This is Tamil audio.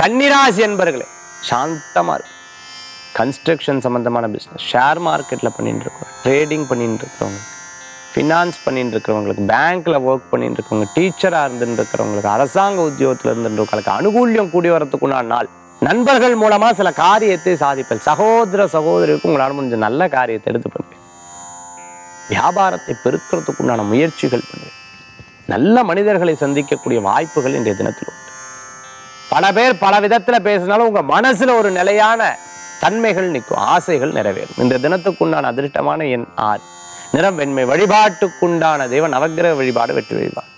கன்னிராசி என்பர்களே சாந்தமா இருக்கு கன்ஸ்ட்ரக்ஷன் சம்மந்தமான பிஸ்னஸ் ஷேர் மார்க்கெட்டில் பண்ணிட்டு இருக்கோம் ட்ரேடிங் பண்ணிட்டு இருக்கிறவங்க ஃபினான்ஸ் பண்ணிட்டு இருக்கிறவங்களுக்கு பேங்க்ல ஒர்க் பண்ணிட்டு இருக்கவங்க டீச்சராக இருந்துட்டு இருக்கிறவங்களுக்கு அரசாங்க உத்தியோகத்தில் இருந்துட்டு இருக்கிறவங்களுக்கு அனுகூல்யம் கூடி வரத்துக்குண்டான நாள் நண்பர்கள் மூலமா சில காரியத்தை சாதிப்பேன் சகோதர சகோதரிக்கு உங்களால் முடிஞ்ச நல்ல காரியத்தை எடுத்து பண்ணுவேன் வியாபாரத்தை பெருக்கிறதுக்குண்டான முயற்சிகள் பண்ணுவேன் நல்ல மனிதர்களை சந்திக்கக்கூடிய வாய்ப்புகள் இன்றைய தினத்தில் உண்டு பல பேர் பல விதத்துல பேசினாலும் உங்க மனசுல ஒரு நிலையான தன்மைகள் நிற்கும் ஆசைகள் நிறைவேறும் இந்த தினத்துக்குண்டான அதிர்ஷ்டமான எண் ஆறு நிறம் வெண்மை வழிபாட்டுக்குண்டான தெய்வ நவக்கிரக வழிபாடு வெற்றி வழிபாடு